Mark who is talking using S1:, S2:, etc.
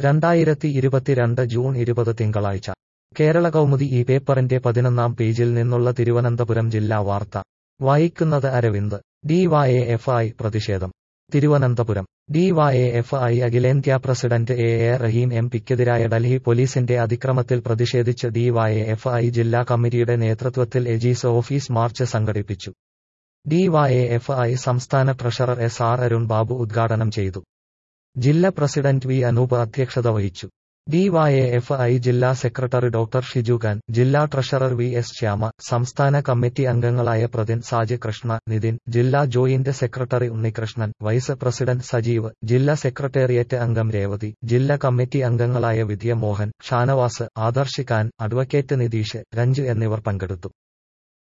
S1: രണ്ടായിരത്തി ഇരുപത്തിരണ്ട് ജൂൺ ഇരുപത് തിങ്കളാഴ്ച കേരള കൗമുദി ഈ പേപ്പറിന്റെ പതിനൊന്നാം പേജിൽ നിന്നുള്ള തിരുവനന്തപുരം ജില്ലാ വാർത്ത വായിക്കുന്നത് അരവിന്ദ് ഡിവൈഎഫ്ഐ പ്രതിഷേധം തിരുവനന്തപുരം ഡിവൈഎഫ്ഐ അഖിലേന്ത്യാ president A A Rahim M പിക്കെതിരായ ഡൽഹി പോലീസിന്റെ അതിക്രമത്തിൽ പ്രതിഷേധിച്ച് ഡിവൈഎഫ്ഐ ജില്ലാ കമ്മിറ്റിയുടെ നേതൃത്വത്തിൽ എജീസ് ഓഫീസ് മാർച്ച് സംഘടിപ്പിച്ചു ഡിവൈഎഫ്ഐ സംസ്ഥാന treasurer S R Arun Babu ഉദ്ഘാടനം ചെയ്തു ജില്ലാ പ്രസിഡന്റ് വി അനൂപ് അധ്യക്ഷത വഹിച്ചു ഡിവൈഎഫ്ഐ ജില്ലാ സെക്രട്ടറി ഡോക്ടർ ഷിജു ഖാൻ ജില്ലാ ട്രഷറർ വി എസ് ശ്യാമ സംസ്ഥാന കമ്മിറ്റി അംഗങ്ങളായ പ്രതിൻ സാജ് കൃഷ്ണ നിതിൻ ജില്ലാ joint secretary Unnikrishnan vice president Sajeev ജില്ലാ സെക്രട്ടേറിയറ്റ് അംഗം രേവതി ജില്ലാ കമ്മിറ്റി അംഗങ്ങളായ വിദ്യ മോഹൻ ഷാനവാസ് ആദർശ് ഖാൻ അഡ്വക്കേറ്റ് നിതീഷ് രഞ്ജു എന്നിവർ പങ്കെടുത്തു